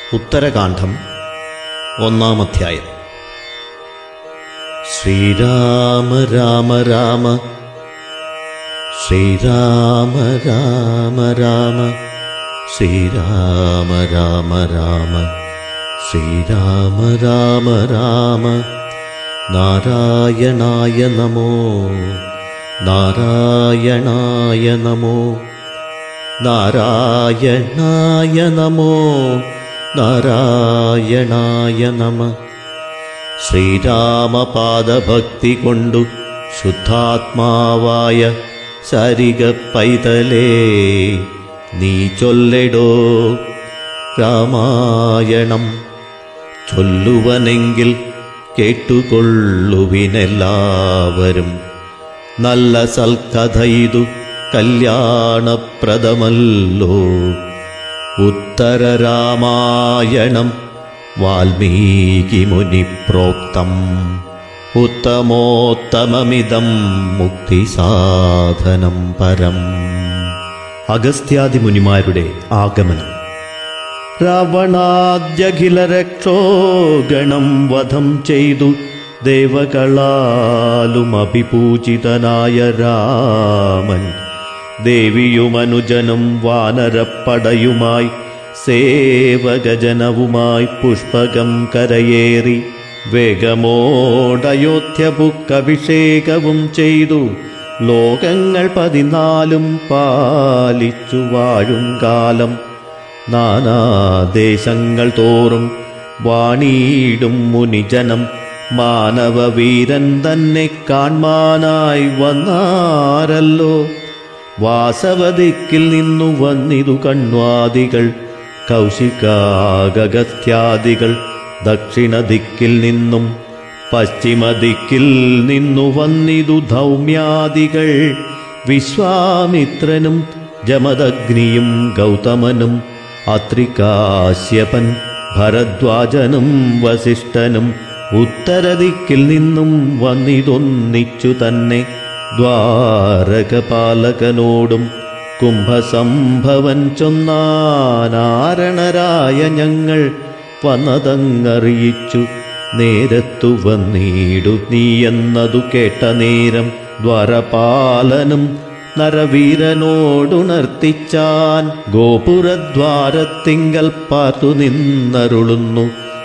ഉത്തരകാന്ഡം ഒന്നാം അധ്യായം ശ്രീരാമ രാമ രാമ ശ്രീരാമ രാമ രാമ ശ്രീരാമ രാമ രാമ ശ്രീരാമ രാമ രാമ നാരായണായ നമോ നാരായണായ നമോ നാരായണായ നമോ നാരായണായ നമ ശ്രീരാമപാദഭക്തി കൊണ്ടു ശുദ്ധാത്മാവായ ശരിക പൈതലേ നീ ചൊല്ലെടോ രാമായണം ചൊല്ലുവനെങ്കിൽ കേട്ടുകൊള്ളുവിനെല്ലാവരും നല്ല സൽക്കഥ ഇതു കല്യാണപ്രദമല്ലോ ഉത്തരരാമായണം വാൽമീകി മുനി പ്രോക്തം ഉത്തമോത്തമമിതം മുക്തിസാധനം പരം അഗസ്ത്യാദി മുനിമാരുടെ ആഗമനം രാവണാദ്യഖിലരക്ഷോഗണം വധം ചെയ്തു ദേവകളാലും അഭിപൂജിതനായ രാമൻ ദേവിയുമനുജനും വാനരപ്പടയുമായി സേവകജനവുമായി പുഷ്പകം കരയേറി വേഗമോടയോധ്യപുക്കഭിഷേകവും ചെയ്തു ലോകങ്ങൾ പതിനാലും പാലിച്ചു വാഴും കാലം നാനാദേശങ്ങൾ തോറും വാണീടും മുനിജനം മാനവവീരൻ തന്നെ കാൺമാനായി വന്നാരല്ലോ വാസവദിക്കിൽ നിന്നു വന്നിതു കണ്വാദികൾ കൗശികാഗസ്ത്യാദികൾ ദക്ഷിണദിക്കിൽ നിന്നും പശ്ചിമദിക്കിൽ നിന്നു വന്നിതു ധൗമ്യാദികൾ വിശ്വാമിത്രനും ജമദഗ്നിയും ഗൗതമനും അത്രികാശ്യപൻ ഭരദ്വാജനും വസിഷ്ഠനും ഉത്തരദിക്കിൽ നിന്നും വന്നിതൊന്നിച്ചു തന്നെ ദ്വാരകപാലകനോടും കുംഭസംഭവൻ ചൊന്നാനാരണരായ ഞങ്ങൾ വന്നതങ്ങറിയിച്ചു നേരത്തു വന്നീടു നീ എന്നതു കേട്ട നേരം ദ്വാരപാലനും നരവീരനോടുണർത്തിച്ചാൻ ഗോപുരദ്വാരത്തിങ്കൽ പാർത്തു നിന്നരുളുന്നു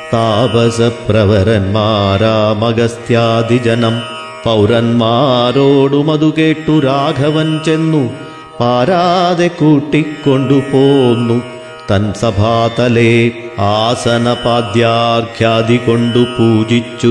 താപസപ്രവരന്മാരാമഗസ്ത്യാദിജനം പൗരന്മാരോടുമതു കേട്ടു രാഘവൻ ചെന്നു പാരാതെ കൂട്ടിക്കൊണ്ടുപോന്നു തൻ സഭാതലേ ആസനപാദ്യാർഘ്യാദി കൊണ്ടു പൂജിച്ചു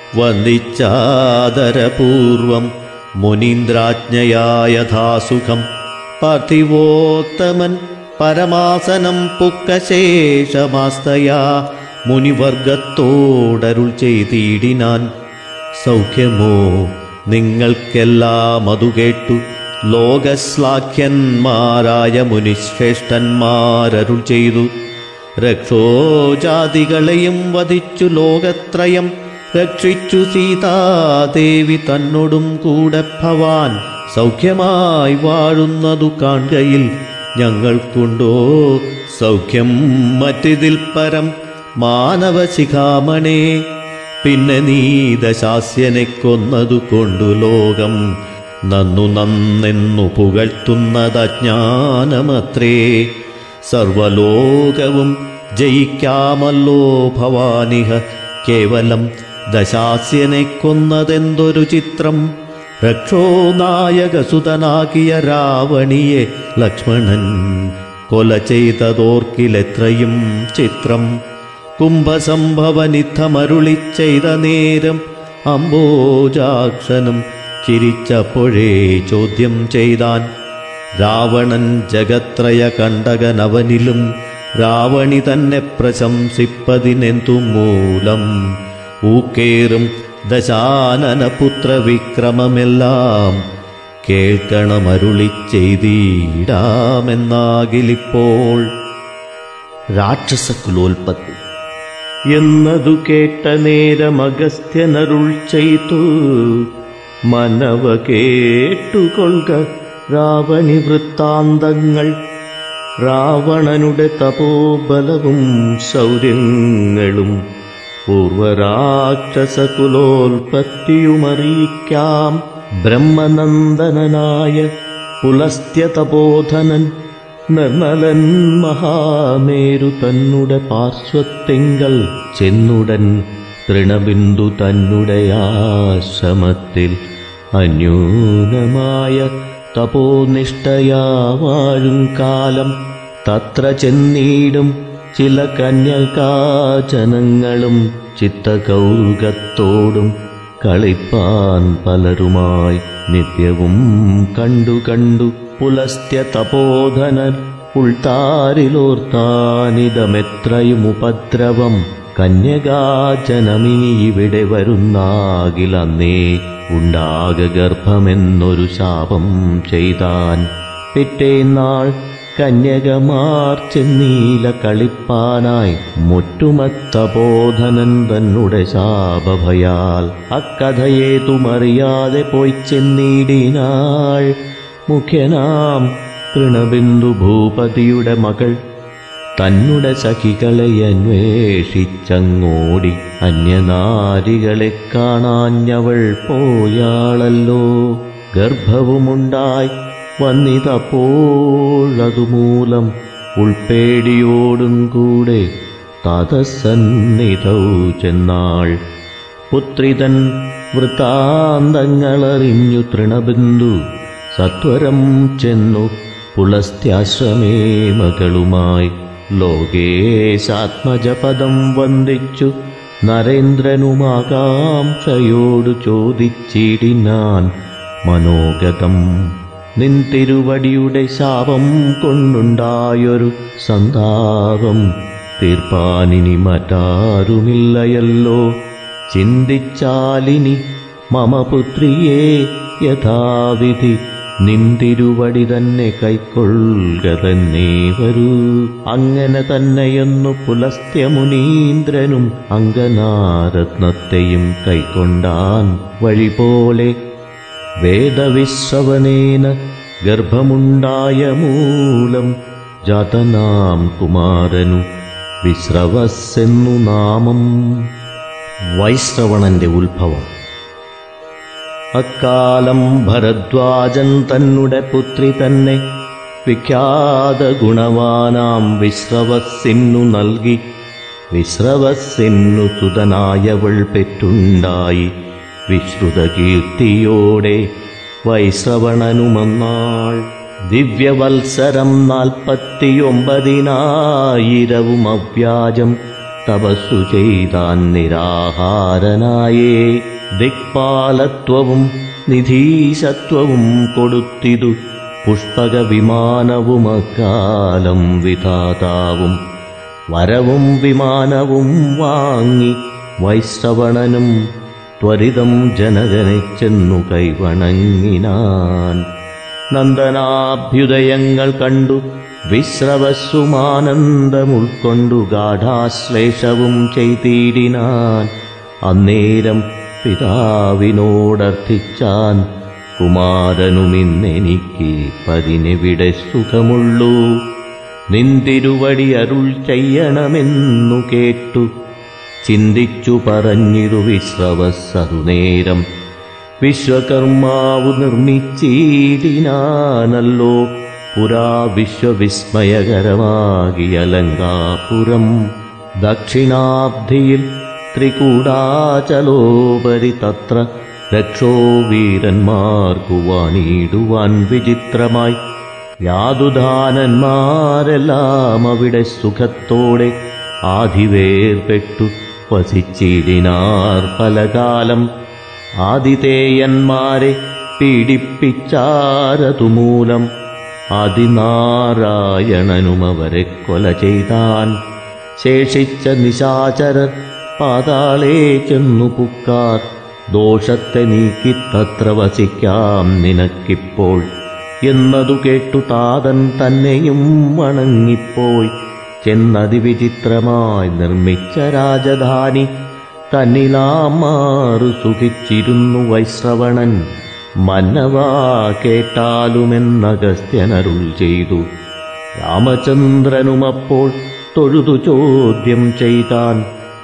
വന്ദിച്ചാദരപൂർവം മുനീന്ദ്രാജ്ഞയായ യഥാസുഖം പാർത്ഥിവോത്തമൻ പരമാസനം പുക്കശേഷമാസ്തയാ മുനിവർഗത്തോടരുൾ ചെയ്തിടിനാൻ സൗഖ്യമോ നിങ്ങൾക്കെല്ലാം അതു കേട്ടു ലോകശ്ലാഘ്യന്മാരായ മുനിശ്രേഷ്ഠന്മാരരുൾ ചെയ്തു രക്ഷോജാതികളെയും വധിച്ചു ലോകത്രയം രക്ഷിച്ചു സീതാദേവി തന്നോടും കൂടെ ഭവാൻ സൗഖ്യമായി വാഴുന്നതു കാണുകയിൽ ഞങ്ങൾക്കുണ്ടോ സൗഖ്യം മറ്റിതിൽ പരം മാനവശിഖാമണേ പിന്നെ നീ ദശാസ്യനെ കൊന്നതു കൊണ്ടു ലോകം നന്നു നന്നെന്നു പുകഴ്ത്തുന്നതജ്ഞാനമത്രേ സർവലോകവും ജയിക്കാമല്ലോ ഭവാനിഹ കേവലം ദശാസ്യനെ കൊന്നതെന്തൊരു ചിത്രം രക്ഷോനായകസുതനാകിയ രാവണിയെ ലക്ഷ്മണൻ കൊല ചെയ്തതോർക്കിലെത്രയും ചിത്രം കുംഭസംഭവനിത്തമരുളി ചെയ്ത നേരം അംബോജാക്ഷനും ചിരിച്ചപ്പോഴേ ചോദ്യം ചെയ്താൻ രാവണൻ ജഗത്രയ കണ്ടകനവനിലും രാവണി തന്നെ പ്രശംസിപ്പതിനെന്തു മൂലം ഊക്കേറും ദശാനനപുത്ര വിക്രമമെല്ലാം കേൾക്കണമരുളി ചെയ്തിടാമെന്നാകിലിപ്പോൾ രാക്ഷസകുലോൽപത്തി എന്നതു കേട്ട നേരം അഗസ്ത്യനരുൾ ചെയ്തു മനവ കേട്ടുകൊള്ളുക രാവണി വൃത്താന്തങ്ങൾ രാവണനുടെ തപോബലവും ശൗര്യങ്ങളും പൂർവരാക്ഷസകുലോൽപത്തിയുമറിയിക്കാം ബ്രഹ്മനന്ദനനായ പുലസ്ത്യതപോധനൻ നിർമ്മലൻ മഹാമേരു തന്നുടെ പാർശ്വത്തെങ്കൽ ചെന്നുടൻ തൃണബിന്ദു തന്നുടെ ആശ്രമത്തിൽ അന്യൂനമായ തപോനിഷ്ഠയാ വാഴും കാലം തത്ര ചെന്നീടും ചില കന്യകാചനങ്ങളും ചിത്തകൗതുകത്തോടും കളിപ്പാൻ പലരുമായി നിത്യവും കണ്ടു കണ്ടു പുലസ്ത്യ തപോധനൻ ഉൾത്താരിലോർത്താനിതമെത്രയും ഉപദ്രവം കന്യകാജനമിനി ഇവിടെ വരുന്നാകിലന്നേ ഉണ്ടാക ഗർഭമെന്നൊരു ശാപം ചെയ്താൻ പിറ്റേന്നാൾ കന്യകമാർ ചെന്നീല കളിപ്പാനായി മുറ്റുമത്തബോധനൻ തന്നെ ശാപഭയാൽ അക്കഥയേതുമറിയാതെ പോയി ചെന്നീടിനാൾ മുഖ്യനാം തൃണബിന്ദു ഭൂപതിയുടെ മകൾ തന്നുടെ സഖികളെ അന്വേഷിച്ചങ്ങോടി അന്യനാരികളെ കാണാഞ്ഞവൾ പോയാളല്ലോ ഗർഭവുമുണ്ടായി വന്നിതപ്പോഴതുമൂലം ഉൾപ്പേടിയോടും കൂടെ തതസന്നിധൗ ചെന്നാൾ പുത്രിതൻ വൃത്താന്തങ്ങളറിഞ്ഞു തൃണബിന്ദു സത്വരം ചെന്നു പുലസ്ത്യാശ്രമേ മകളുമായി ലോകേശാത്മജപദം വന്ദിച്ചു നരേന്ദ്രനുമാകാംക്ഷയോടു ചോദിച്ചിടിനാൻ മനോഗതം നിൻ തിരുവടിയുടെ ശാപം കൊണ്ടുണ്ടായൊരു സന്താപം തീർപ്പാനിനി മറ്റാരുമില്ലയല്ലോ ചിന്തിച്ചാലിനി മമ പുത്രിയെ യഥാവിധി നിന്തിരുവടി തന്നെ കൈക്കൊള്ളുക തന്നെ വരൂ അങ്ങനെ തന്നെയൊന്നു പുലസ്ത്യമുനീന്ദ്രനും അങ്കനാരത്നത്തെയും കൈക്കൊണ്ടാൻ വഴി പോലെ വേദവിശ്രവനേന ഗർഭമുണ്ടായ മൂലം ജാതനാം കുമാരനു വിശ്രവസ്സെന്നു നാമം വൈശ്രവണന്റെ ഉത്ഭവം അക്കാലം ഭരദ്വാജൻ തന്നെ പുത്രി തന്നെ വിഖ്യാത ഗുണവാനാം വിശ്രവസ്സിന്നു നൽകി വിശ്രവസ്സിന്നു സുതനായവൾ പെറ്റുണ്ടായി വിശ്രുതകീർത്തിയോടെ വൈശ്രവണനുമന്നാൾ ദിവ്യവത്സരം നാൽപ്പത്തിയൊമ്പതിനായിരവും അവ്യാജം തപസ്സു ചെയ്താൻ നിരാഹാരനായേ ദിക്പാലത്വവും നിധീശത്വവും കൊടുത്തിതു പുഷ്പക വിമാനവും അക്കാലം വിധാതാവും വരവും വിമാനവും വാങ്ങി വൈശ്രവണനും ത്വരിതം ജനകനെ ചെന്നു കൈവണങ്ങിനാൻ നന്ദനാഭ്യുദയങ്ങൾ കണ്ടു വിശ്രവസ്സുമാനന്ദമുൾക്കൊണ്ടു ഗാഠാശ്ലേഷവും ചെയ്തിടിനാൻ അന്നേരം പിതാവിനോടർത്ഥിച്ചാൻ കുമാരനുമിന്നെനിക്ക് പതിനെവിടെ സുഖമുള്ളൂ നിന്തിരുവടി അരുൾ ചെയ്യണമെന്നു കേട്ടു ചിന്തിച്ചു പറഞ്ഞിരു വിശ്രവസ്സതുനേരം വിശ്വകർമാവു നിർമ്മിച്ചിടിനാനല്ലോ പുരാ വിശ്വവിസ്മയകരമാകിയ ലങ്കാപുരം ദക്ഷിണാബ്ധിയിൽ ത്രികൂടാചലോപരി തത്ര രക്ഷോ വീരന്മാർക്കു വാണിടുവാൻ വിചിത്രമായി യാതുദാനന്മാരെല്ലാം അവിടെ സുഖത്തോടെ ആധിവേർപ്പെട്ടു വസിച്ചിടിനാർ പലകാലം ആതിഥേയന്മാരെ പീഡിപ്പിച്ചാരതുമൂലം ആദിനാരായണനും അവരെ കൊല ചെയ്താൻ ശേഷിച്ച നിശാചരർ പാതാളേ ചെന്നു പുക്കാർ ദോഷത്തെ നീക്കി തത്ര വസിക്കാം നിനക്കിപ്പോൾ എന്നതു കേട്ടു താതൻ തന്നെയും വണങ്ങിപ്പോയി ചെന്നതിവിചിത്രമായി നിർമ്മിച്ച രാജധാനി തന്നിലാമാറു സുഖിച്ചിരുന്നു വൈശ്രവണൻ മന്നവാ കേട്ടാലുമെന്നഗസ്ത്യനരുൾ ചെയ്തു രാമചന്ദ്രനുമപ്പോൾ തൊഴുതു ചോദ്യം ചെയ്താൻ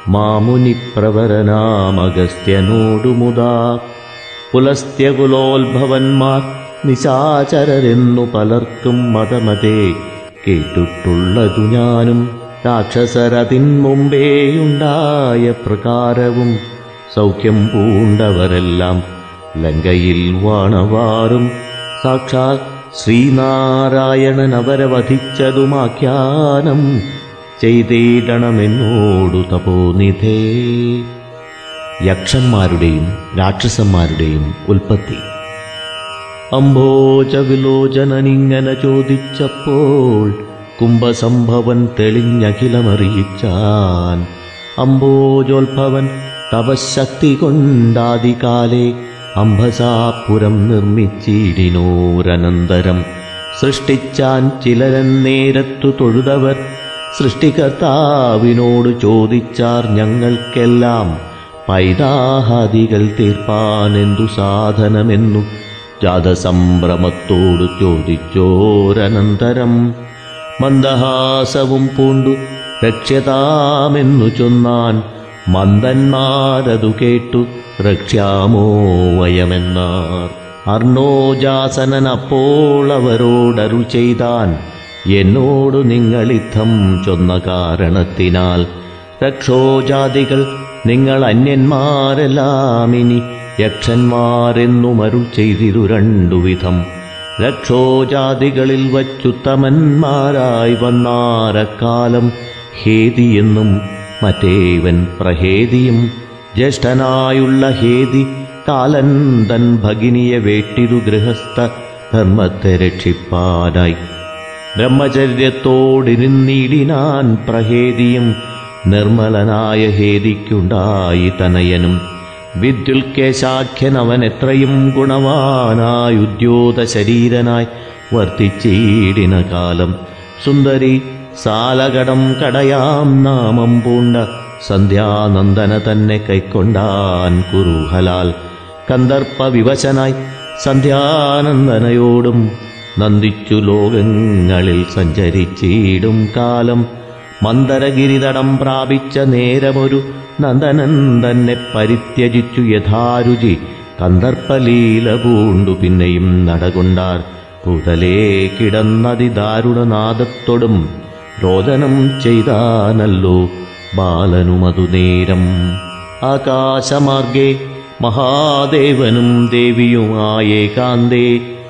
മാമുനിപ്രവരനാമഗസ്ത്യനോടുമുതാ പുലസ്ത്യകുലോത്ഭവന്മാർ നിശാചരരെന്നു പലർക്കും മതമതേ കേട്ടിട്ടുള്ളതു ഞാനും രാക്ഷസരതിൻ മുമ്പേയുണ്ടായ പ്രകാരവും സൗഖ്യം പൂണ്ടവരെല്ലാം ലങ്കയിൽ വാണവാറും സാക്ഷാൽ ശ്രീനാരായണൻ അവരെ വധിച്ചതുമാഖ്യാനം ചെയ്തിടണമെന്നോടു തപോനിധേ യക്ഷന്മാരുടെയും രാക്ഷസന്മാരുടെയും ഉൽപ്പത്തി അംഭോജ വിലോചനനിങ്ങനെ ചോദിച്ചപ്പോൾ കുംഭസംഭവൻ തെളിഞ്ഞഖിലമറിയിച്ചാൻ അംബോജോത്ഭവൻ തപശക്തി കൊണ്ടാദികാലേ അംബസാപുരം നിർമ്മിച്ചിടിനോരനന്തരം സൃഷ്ടിച്ചാൻ ചിലരെന്നേരത്തു തൊഴുതവർ സൃഷ്ടികർത്താവിനോട് ചോദിച്ചാർ ഞങ്ങൾക്കെല്ലാം പൈതാഹാദികൾ തീർപ്പാനെന്തു സാധനമെന്നു ജാതസംഭ്രമത്തോടു ചോദിച്ചോരനന്തരം മന്ദഹാസവും പൂണ്ടു രക്ഷ്യതാമെന്നു ചൊന്നാൻ മന്ദന്മാരതു കേട്ടു രക്ഷ്യാമോ വയമെന്നാർ അർണോജാസനൻ അപ്പോൾ അവരോടരുൾ ചെയ്താൻ എന്നോടു നിങ്ങളിത്തം ചൊന്ന കാരണത്തിനാൽ രക്ഷോജാതികൾ നിങ്ങൾ അന്യന്മാരെല്ലാം ഇനി യക്ഷന്മാരെന്നും അരുൾ ചെയ്തിരു രണ്ടുവിധം രക്ഷോജാതികളിൽ വച്ചുത്തമന്മാരായി വന്നാരക്കാലം ഹേതിയെന്നും മറ്റേവൻ പ്രഹേദിയും ജ്യേഷ്ഠനായുള്ള ഹേതി കാലന്തൻ ഭഗിനിയെ വേട്ടിരു ഗൃഹസ്ഥ ധർമ്മത്തെ രക്ഷിപ്പാനായി ബ്രഹ്മചര്യത്തോടിരുന്നിടിനാൻ പ്രഹേദിയും നിർമ്മലനായ ഹേദിക്കുണ്ടായി തനയനും വിദ്യുൽക്കേശാഖ്യൻ അവൻ എത്രയും ഗുണവാനായി ഉദ്യോത ശരീരനായി വർത്തിച്ചീടിന കാലം സുന്ദരി സാലകടം കടയാം നാമം പൂണ്ട സന്ധ്യാനന്ദന തന്നെ കൈക്കൊണ്ടാൻ കുരുഹലാൽ കന്ദർപ്പ വിവശനായി സന്ധ്യാനന്ദനയോടും നന്ദിച്ചു ലോകങ്ങളിൽ സഞ്ചരിച്ചിടും കാലം മന്ദരഗിരിതടം പ്രാപിച്ച നേരമൊരു നന്ദനൻ തന്നെ പരിത്യജിച്ചു യഥാരുചി കന്ദർപ്പലീല പൂണ്ടു പിന്നെയും നടകൊണ്ടാർ പൂതലേ കിടന്നതി ദാരുണനാദത്തോടും രോദനം ചെയ്താനല്ലോ ബാലനുമതു നേരം ആകാശമാർഗേ മഹാദേവനും ദേവിയുമായേകാന്തേ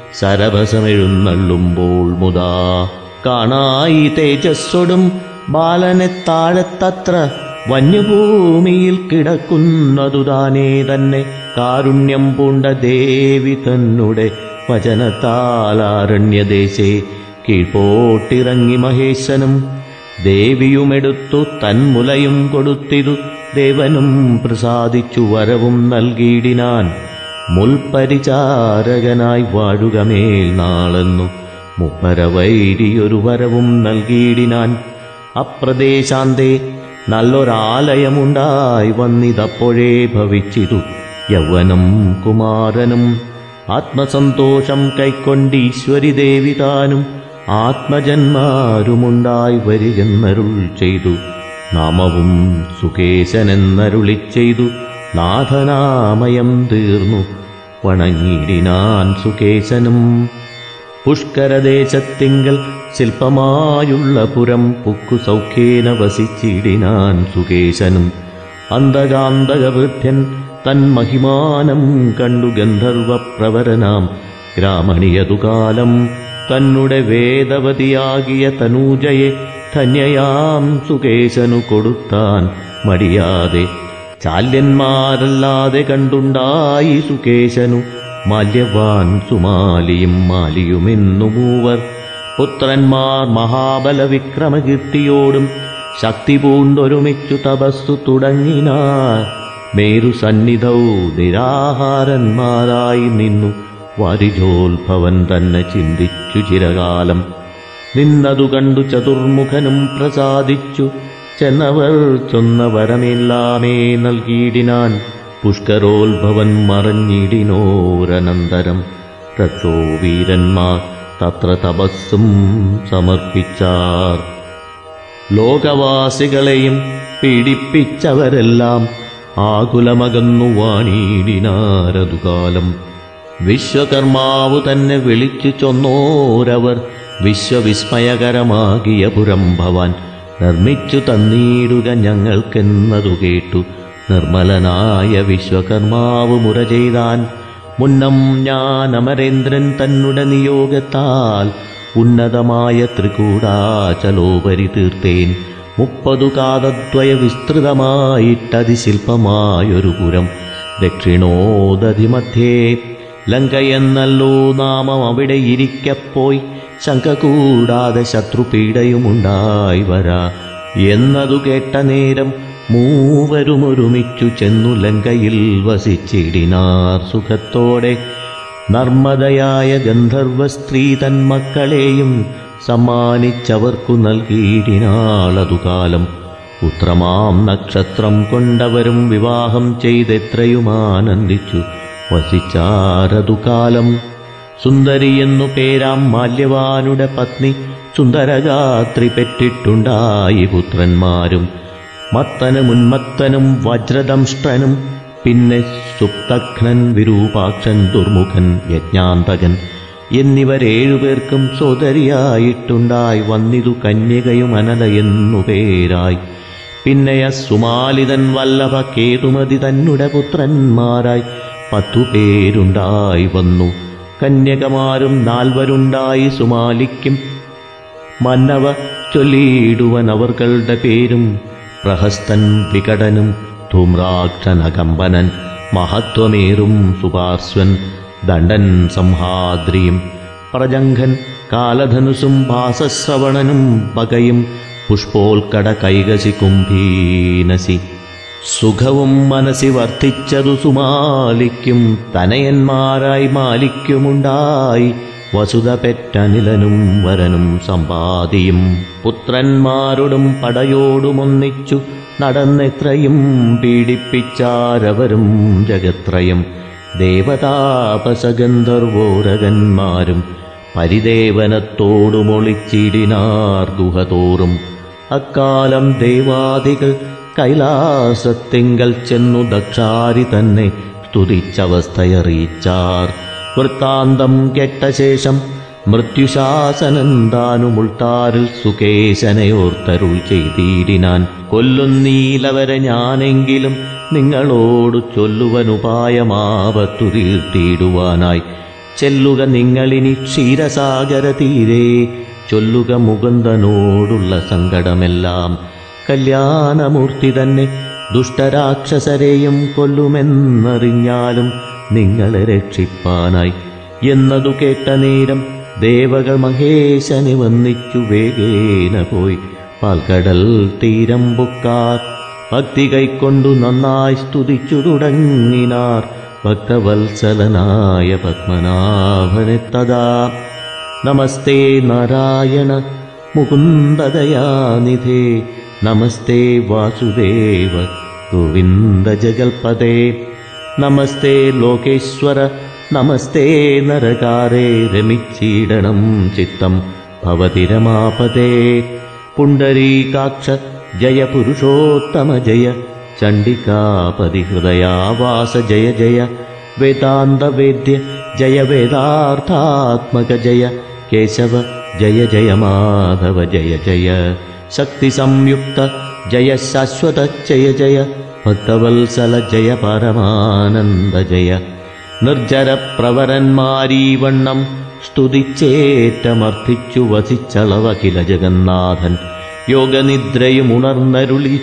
സരഭസമെഴുന്നള്ളുമ്പോൾ മുതാ കാണായി തേജസ്സൊടും ബാലനെ താഴത്തത്ര വന്യഭൂമിയിൽ കിടക്കുന്നതു താനേ തന്നെ കാരുണ്യം പൂണ്ട ദേവി തന്നുടെ വചനത്താലാരണ്യദേശേ കീഴ്പോട്ടിറങ്ങി മഹേശനും ദേവിയുമെടുത്തു തന്മുലയും കൊടുത്തിതു ദേവനും പ്രസാദിച്ചു വരവും നൽകിയിടിനാൻ മുൽപരിചാരകനായി വാഴുകമേൽ നാളെന്നു മുപ്പരവൈരിയൊരു വരവും നൽകിയിടിനാൻ അപ്രദേശാന്തേ നല്ലൊരാലയമുണ്ടായി വന്നിതപ്പോഴേ ഭവിച്ചിതു യൗവനം കുമാരനും ആത്മസന്തോഷം കൈക്കൊണ്ടീശ്വരി ദേവി താനും ആത്മജന്മാരുമുണ്ടായി വരികെന്നരുൾ ചെയ്തു നാമവും സുകേശനെന്നരുളി ചെയ്തു നാഥനാമയം തീർന്നു വണങ്ങിടിനാൻ സുകേശനും പുഷ്കരദേശത്തിങ്കൽ ശില്പമായുള്ള പുരം പുക്കു സൗഖ്യേന വസിച്ചിടിനാൻ സുകേശനും അന്തകാന്തകവൃദ്ധ്യൻ തൻ മഹിമാനം കണ്ടു ഗന്ധർവപ്രവരനാം ഗ്രാമണിയതുകാലം തന്നുടെ വേദവതിയാകിയ തനൂജയെ ധന്യയാം സുകേശനു കൊടുത്താൻ മടിയാതെ ചാല്യന്മാരല്ലാതെ കണ്ടുണ്ടായി സുകേശനു മാല്യവാൻ സുമാലിയും മാലിയുമെന്നു മൂവർ പുത്രന്മാർ മഹാബല വിക്രമകീർത്തിയോടും ശക്തി പൂണ്ടൊരുമിച്ചു തപസ്സു തുടങ്ങിനാർ മേരു സന്നിധൗ നിരാഹാരന്മാരായി നിന്നു വാരിജോത്ഭവൻ തന്നെ ചിന്തിച്ചു ചിരകാലം നിന്നതു കണ്ടു ചതുർമുഖനും പ്രസാദിച്ചു ചെന്നവർ ചൊന്ന വരമെല്ലാമേ നൽകിയിടിനാൻ പുഷ്കരോത്ഭവൻ മറഞ്ഞിടിനോരനന്തരം രക്ഷോ വീരന്മാർ തത്ര തപസ്സും സമർപ്പിച്ചാർ ലോകവാസികളെയും പീഡിപ്പിച്ചവരെല്ലാം ആകുലമകന്നു വാണീടിനാരതുകാലം വിശ്വകർമാവു തന്നെ വിളിച്ചു ചൊന്നോരവർ വിശ്വവിസ്മയകരമാകിയ പുരം ഭവാൻ നിർമ്മിച്ചു തന്നീടുക ഞങ്ങൾക്കെന്നതു കേട്ടു നിർമ്മലനായ വിശ്വകർമാവ് മുറ ചെയ്താൻ മുന്നം ഞാൻ അമരേന്ദ്രൻ തന്നുടെ നിയോഗത്താൽ ഉന്നതമായ ത്രികൂടാചലോപരി തീർത്തേൻ മുപ്പതു കാതദ്വയ വിസ്തൃതമായിട്ടതിശില്പമായൊരു പുരം ദക്ഷിണോദധിമധ്യേ ലങ്കയെന്നല്ലോ നാമം അവിടെ ഇരിക്കപ്പോയി ശങ്ക കൂടാതെ ശത്രുപീഡയുമുണ്ടായി വരാ എന്നതു കേട്ട നേരം മൂവരുമൊരുമിച്ചു ചെന്നു ലങ്കയിൽ വസിച്ചിടിനാർ സുഖത്തോടെ നർമ്മദയായ ഗന്ധർവ സ്ത്രീ തൻ മക്കളെയും സമ്മാനിച്ചവർക്കു നൽകിയിടിനാളതു കാലം ഉത്രമാം നക്ഷത്രം കൊണ്ടവരും വിവാഹം ചെയ്തെത്രയും ആനന്ദിച്ചു വസിച്ചാരതു കാലം സുന്ദരിയെന്നു പേരാം മാല്യവാനുടെ പത്നി സുന്ദരഗാത്രി പെറ്റിട്ടുണ്ടായി പുത്രന്മാരും മത്തനും ഉന്മത്തനും വജ്രദംഷ്ടനും പിന്നെ സുപ്തഘ്നൻ വിരൂപാക്ഷൻ ദുർമുഖൻ യജ്ഞാന്തകൻ എന്നിവരേഴുപേർക്കും സോദരിയായിട്ടുണ്ടായി വന്നിതു കന്യകയും അനല എന്നു പേരായി പിന്നെയ സുമാലിതൻ വല്ലഭ കേതുമതി തന്നുടെ പുത്രന്മാരായി പത്തു പേരുണ്ടായി വന്നു കന്യകമാരും നാൽവരുണ്ടായി സുമാലിക്കും മന്നവ ചൊല്ലിയിടുവൻ അവർകളുടെ പേരും പ്രഹസ്തൻ വികടനും ധൂമ്രാക്ഷനകമ്പനൻ മഹത്വമേറും സുപാർശ്വൻ ദണ്ഡൻ സംഹാദ്രിയും പ്രജംഘൻ കാലധനുസും ഭാസശ്രവണനും പകയും പുഷ്പോൽക്കട കൈകസി കുംഭീനസി സുഖവും മനസ്സി വർദ്ധിച്ചതു സുമാലിക്കും തനയന്മാരായി മാലിക്കുമുണ്ടായി വസുത പെറ്റനിലനും വരനും സമ്പാദിയും പുത്രന്മാരോടും പടയോടുമൊന്നിച്ചു നടന്നെത്രയും പീഡിപ്പിച്ചാരവരും ജഗത്രയം ദേവതാപസഗന്ധർവോരകന്മാരും പരിദേവനത്തോടുമൊളിച്ചിടിനാർ ഗുഹതോറും അക്കാലം ദേവാദികൾ കൈലാസത്തിങ്കൽ ചെന്നു ദക്ഷാരി തന്നെ സ്തുതിച്ചവസ്ഥയറിയിച്ചാർ വൃത്താന്തം കെട്ട ശേഷം മൃത്യുശാസനന്താനുമുൾത്താരിൽ സുകേശനയോർത്തരുൾ ചെയ്തിടിനാൻ കൊല്ലുന്നീലവരെ ഞാനെങ്കിലും നിങ്ങളോടു ചൊല്ലുവനുപായമാപത്തു തീർത്തിയിടുവാനായി ചെല്ലുക നിങ്ങളിനി ക്ഷീരസാഗര തീരെ ചൊല്ലുക മുകുന്ദനോടുള്ള സങ്കടമെല്ലാം കല്യാണമൂർത്തി തന്നെ ദുഷ്ടരാക്ഷസരെയും കൊല്ലുമെന്നറിഞ്ഞാലും നിങ്ങളെ രക്ഷിപ്പാനായി എന്നതു കേട്ട നേരം ദേവകൾ മഹേശനെ വന്നിച്ചു വേഗേന പോയി പാൽക്കടൽ തീരം പൊക്കാർ ഭക്തി കൈക്കൊണ്ടു നന്നായി സ്തുതിച്ചു തുടങ്ങിനാർ ഭക്തവത്സലനായ പത്മനാഭനെ തഥാ നമസ്തേ നാരായണ മുകുന്ദദയാനിധേ നമസ്തേ വാസുദേവ ഗോവിന്ദ ജഗൽപദേ നമസ്തേ ലോകേശ്വര നമസ്തേ നരകാരേ രമിച്ചീടണം ചിത്തം ഭവതി രമാപദേ പുണ്ടരീകാക്ഷ ജയ പുരുഷോത്തമ ജയ ചണ്ഡികാപതി ഹൃദയാവാസ ജയ ജയ വേദാന്തവേദ്യ ജയ വേദാർത്ഥാത്മക ജയ കേശവ ജയ ജയ മാധവ ജയ ജയ ശക്തി സംയുക്ത ജയ ശാശ്വത ജയ ജയ ഭക്തവത്സല ജയ പരമാനന്ദ ജയ നിർജര പ്രവരന്മാരീവണ്ണം സ്തുതിച്ചേറ്റമർത്ഥിച്ചു വസിച്ചളവകില ജഗന്നാഥൻ യോഗനിദ്രയും ഉണർന്നരുളി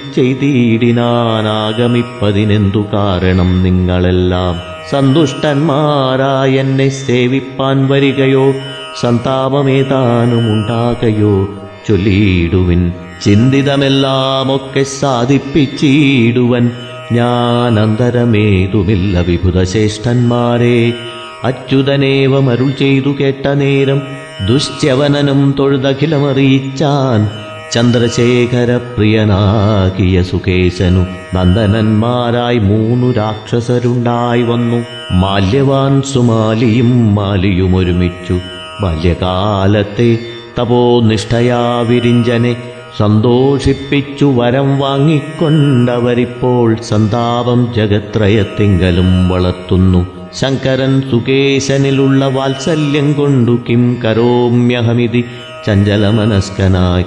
ചെയ്തിടിനാനാഗമിപ്പതിനെന്തു കാരണം നിങ്ങളെല്ലാം സന്തുഷ്ടന്മാരായ എന്നെ സേവിപ്പാൻ വരികയോ സന്താപമേതാനും ഉണ്ടാകയോ ചൊല്ലിയിടുവിൻ ചിന്തിതമെല്ലാമൊക്കെ സാധിപ്പിച്ചിടുവൻ ഞാൻ അന്തരമേതുമില്ല വിഭുതശ്രേഷ്ഠന്മാരെ അച്യുതനേവമരുൾ ചെയ്തു കേട്ട നേരം ദുശ്ചവനനും തൊഴുതഖിലമറിയിച്ചാൻ ചന്ദ്രശേഖര പ്രിയനാകിയ സുകേശനു നന്ദനന്മാരായി മൂന്നു രാക്ഷസരുണ്ടായി വന്നു മാല്യവാൻ സുമാലിയും മാലിയും ഒരുമിച്ചു ബാല്യകാലത്തെ തപോനിഷ്ഠയാ വിരിഞ്ചനെ സന്തോഷിപ്പിച്ചു വരം വാങ്ങിക്കൊണ്ടവരിപ്പോൾ സന്താപം ജഗത്രയത്തിങ്കലും വളർത്തുന്നു ശങ്കരൻ സുകേശനിലുള്ള വാത്സല്യം കൊണ്ടു കിം കരോമ്യഹമിതി ചഞ്ചലമനസ്കനായി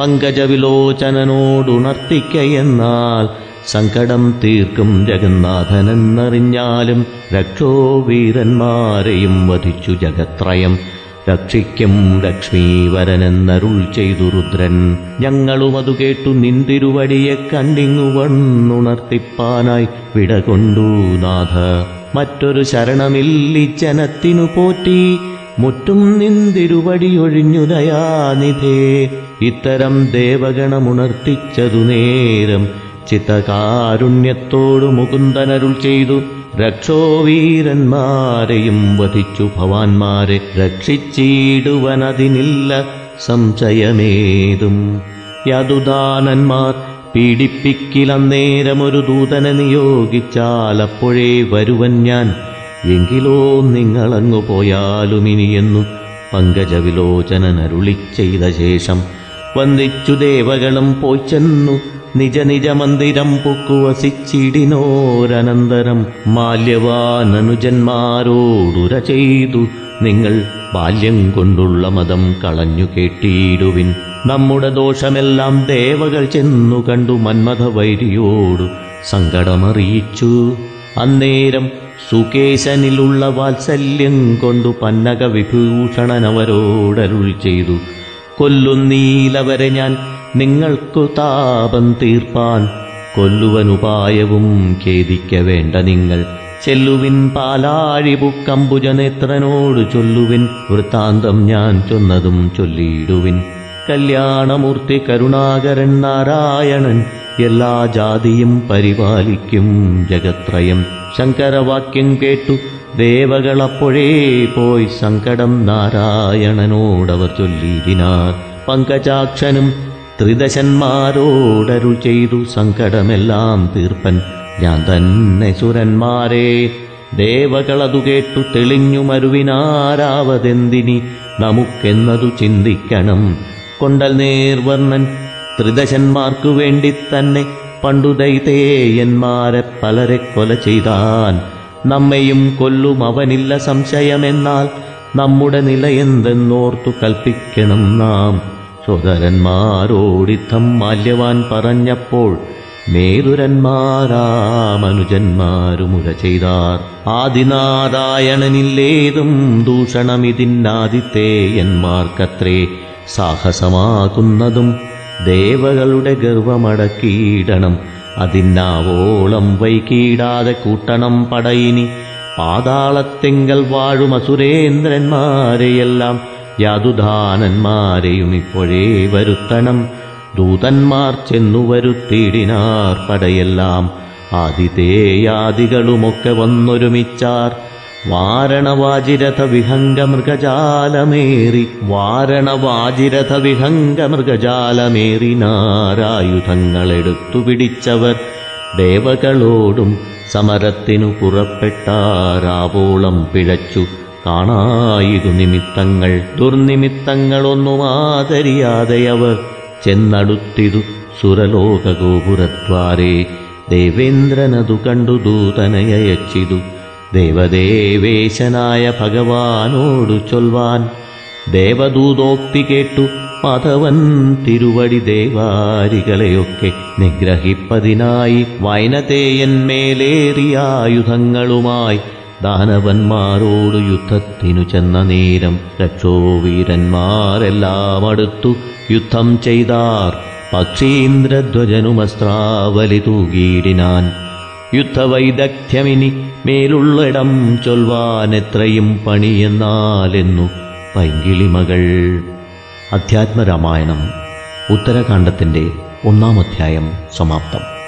പങ്കജവിലോചനോടുണർത്തിക്കയെന്നാൽ സങ്കടം തീർക്കും ജഗന്നാഥനെന്നറിഞ്ഞാലും രക്ഷോ വീരന്മാരെയും വധിച്ചു ജഗത്രയം രക്ഷിക്കും ലക്ഷ്മീവരനെന്നരുൾ ചെയ്തു രുദ്രൻ ഞങ്ങളും അതു കേട്ടു നിന്തിരുവടിയെ കണ്ടിങ്ങു വണ്ണുണർത്തിപ്പാനായി വിടകൊണ്ടു നാഥ മറ്റൊരു ശരണമില്ലി ജനത്തിനു പോറ്റി മുറ്റും നിന്തിരുവടിയൊഴിഞ്ഞു ദയാനിധേ ഇത്തരം ദേവഗണമുണർത്തിച്ചതു നേരം ചിത്തകാരുണ്യത്തോടു മുകുന്ദനരുൾ ചെയ്തു രക്ഷോ വീരന്മാരെയും വധിച്ചു ഭവാന്മാരെ രക്ഷിച്ചിടുവനതിനില്ല സംശയമേതും യദുദാനന്മാർ പീഡിപ്പിക്കിലന്നേരമൊരു ദൂതനെ നിയോഗിച്ചാൽ അപ്പോഴേ വരുവൻ ഞാൻ എങ്കിലോ നിങ്ങളങ്ങു പോയാലും ഇനിയെന്നു പങ്കജവിലോചനനരുളി ചെയ്ത ശേഷം വന്ദിച്ചു ദേവകളും പോയി ചെന്നു നിജ നിജ മന്ദിരം പൊക്കുവസിച്ചിടിനോരനന്തരം മാല്യവാനനുജന്മാരോടുര ചെയ്തു നിങ്ങൾ ബാല്യം കൊണ്ടുള്ള മതം കളഞ്ഞു കേട്ടിടുവിൻ നമ്മുടെ ദോഷമെല്ലാം ദേവകൾ ചെന്നു കണ്ടു മന്മഥ വൈരിയോടു സങ്കടമറിയിച്ചു അന്നേരം സുകേശനിലുള്ള വാത്സല്യം കൊണ്ടു പന്നക വിഭൂഷണനവരോടരുൾ ചെയ്തു കൊല്ലുന്നീലവരെ ഞാൻ നിങ്ങൾക്കു താപം തീർപ്പാൻ കൊല്ലുവനുപായവും ഖേദിക്ക വേണ്ട നിങ്ങൾ ചെല്ലുവിൻ പാലാഴി പുക്കമ്പുജനേത്രനോട് ചൊല്ലുവിൻ വൃത്താന്തം ഞാൻ ചൊന്നതും ചൊല്ലിയിടുവിൻ കല്യാണമൂർത്തി കരുണാകരൻ നാരായണൻ എല്ലാ ജാതിയും പരിപാലിക്കും ജഗത്രയം ശങ്കരവാക്യം കേട്ടു ദേവകളപ്പോഴേ പോയി സങ്കടം നാരായണനോടവർ ചൊല്ലിതിനാർ പങ്കജാക്ഷനും ത്രിദശന്മാരോടരുൾ ചെയ്തു സങ്കടമെല്ലാം തീർപ്പൻ ഞാൻ തന്നെ സുരന്മാരെ ദേവകളതു കേട്ടു തെളിഞ്ഞു മരുവിനാരാവതെന്തിനി നമുക്കെന്നതു ചിന്തിക്കണം കൊണ്ടൽ നേർവർണ്ണൻ ത്രിദശന്മാർക്കു വേണ്ടി തന്നെ പണ്ടു ദൈതേയന്മാരെ പലരെ കൊല ചെയ്താൻ നമ്മയും കൊല്ലും അവനില്ല സംശയമെന്നാൽ നമ്മുടെ നിലയെന്തെന്നോർത്തു കൽപ്പിക്കണം നാം സോദരന്മാരോടിത്തം മാല്യവാൻ പറഞ്ഞപ്പോൾ മേരുരന്മാരാമനുജന്മാരുമുര ചെയ്താർ ആദിനാരായണനില്ലേതും ദൂഷണമിതിന്നാദിത്തേയന്മാർക്കത്രേ സാഹസമാകുന്നതും ദേവകളുടെ ഗർവമടക്കിയിടണം അതിന്നാവോളം വൈകീടാതെ കൂട്ടണം പടയിനി പാതാളത്തിങ്കൽ വാഴും അസുരേന്ദ്രന്മാരെയെല്ലാം യാതുദാനന്മാരെയും ഇപ്പോഴേ വരുത്തണം ദൂതന്മാർ ചെന്നു വരുത്തിയിടിനാർ പടയെല്ലാം ആദിതേയാദികളുമൊക്കെ വന്നൊരുമിച്ചാർ വാരണവാജിരഥ വിഹംഗ മൃഗജാലമേറി വാരണവാജിരഥ വിഹംഗ മൃഗജാലമേറി നാരായുധങ്ങളെടുത്തു പിടിച്ചവർ ദേവകളോടും സമരത്തിനു പുറപ്പെട്ടാരാവോളം പിഴച്ചു കാണായിതു നിമിത്തങ്ങൾ ദുർനിമിത്തങ്ങളൊന്നും ആദരിയാതെ അവർ ചെന്നടുത്തിതു സുരലോകഗോപുരദ്വാരേ ദേവേന്ദ്രനതു കണ്ടു ദൂതനയച്ചിതു ദേവദേവേശനായ ഭഗവാനോടു ചൊൽവാൻ ദേവദൂതോക്തി കേട്ടു മാധവൻ തിരുവടി ദേവാരികളെയൊക്കെ നിഗ്രഹിപ്പതിനായി വൈനതേയന്മേലേറിയായുധങ്ങളുമായി ദാനവന്മാരോടു യുദ്ധത്തിനു ചെന്ന നേരം രക്ഷോവീരന്മാരെല്ലാം അടുത്തു യുദ്ധം ചെയ്താർ പക്ഷീന്ദ്രധ്വജനുമസ്ത്രാവലി തൂകിയിടിനാൻ യുദ്ധവൈദഗ്ധ്യമിനി മേലുള്ളിടം ചൊൽവാനെത്രയും പണിയെന്നാലെന്നു പൈങ്കിളിമകൾ അധ്യാത്മരാമായണം ഉത്തരകാണ്ഡത്തിൻ്റെ ഒന്നാം അധ്യായം സമാപ്തം